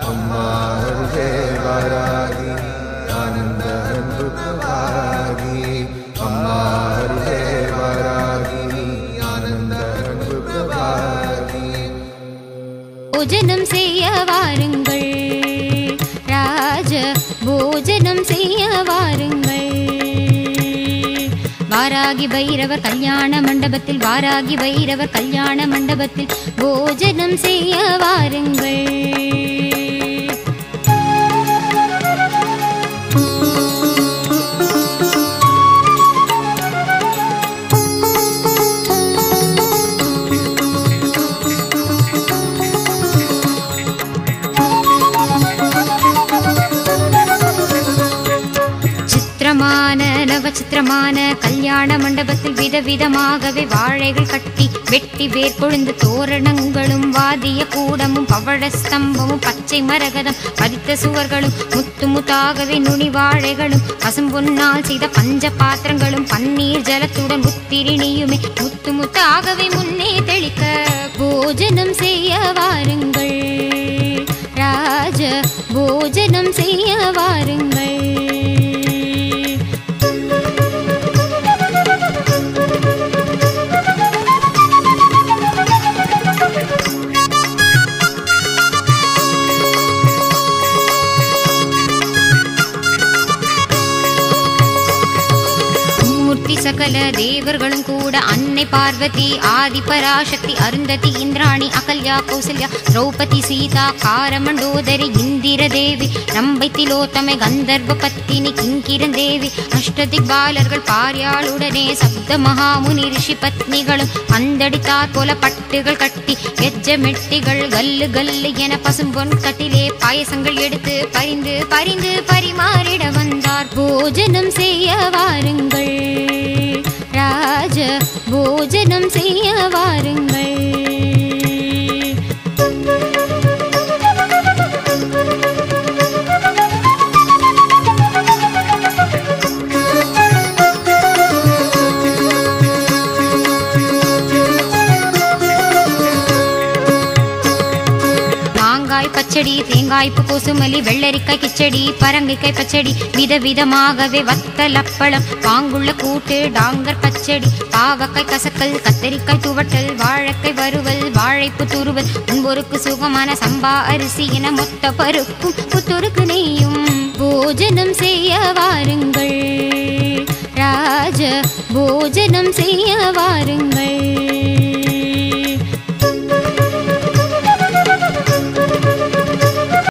அம்மா அருகே வாராகி ஆனந்த அன்பு பிரபாகி அம்மா அருகே வாராகி ஆனந்த அன்பு பிரபாகி போஜனம் செய்ய வாருங்கள் ராஜ போஜனம் செய்ய வாருங்கள் வாராகி பைரவர் கல்யாண மண்டபத்தில் வாராகி பைரவர் கல்யாண மண்டபத்தில் போஜனம் செய்ய வாருங்கள் சித்திரமான நவச்சித்திரமான கல்யாண மண்டபத்தில் விதவிதமாகவே வாழைகள் கட்டி வெட்டி வேர் கொழுந்து தோரணங்களும் வாதிய கூடமும் பவழ ஸ்தம்பமும் பச்சை மரகதம் பதித்த சுவர்களும் முத்து முத்தாகவே நுனி வாழைகளும் பசும்பொன்னால் செய்த பஞ்ச பாத்திரங்களும் பன்னீர் ஜலத்துடன் உத்திரிணியுமே முத்து முத்தாகவே முன்னே தெளிக்க போஜனம் செய்ய வாருங்கள் ராஜ போஜனம் செய்ய வாருங்கள் மூர்த்தி சகல தேவர்களும் கூட அன்னை பார்வதி ஆதி பராசக்தி அருந்ததி இந்திராணி அகல்யா கௌசல்யா திரௌபதி சீதா காரமண்டோதரி இந்திர தேவி ரம்பை திலோத்தமை கந்தர்வ பத்தினி கிங்கிரன் தேவி அஷ்டதிக் பாலர்கள் பாரியாளுடனே சப்த மகாமுனி ரிஷி பத்னிகளும் பந்தடித்தார் போல பட்டுகள் கட்டி எஜ்ஜமெட்டிகள் கல்லு கல்லு என பசும்பொன் கட்டிலே பாயசங்கள் எடுத்து பரிந்து பரிந்து பரிமாறிட வந்தார் போஜனம் செய்ய வாருங்கள் ராஜ போஜனம் செய்ய வாருங்கள் மாங்காய் பச்சடி தேங்காய்ப்பு கோசுமலி வெள்ளரிக்காய் கிச்சடி பரங்கிக்காய் பச்சடி விதவிதமாகவே வத்தல் அப்பளம் பாங்குள்ள கூட்டு டாங்கர் பச்சடி பாவக்காய் கசக்கல் கத்தரிக்காய் துவட்டல் வாழைக்காய் வறுவல் வாழைப்பு துருவல் முன்பொருக்கு சுகமான சம்பா அரிசி என மொத்த பருப்பும் புத்துருக்கு நெய்யும் போஜனம் செய்ய வாருங்கள் ராஜ போஜனம் செய்ய வாருங்கள்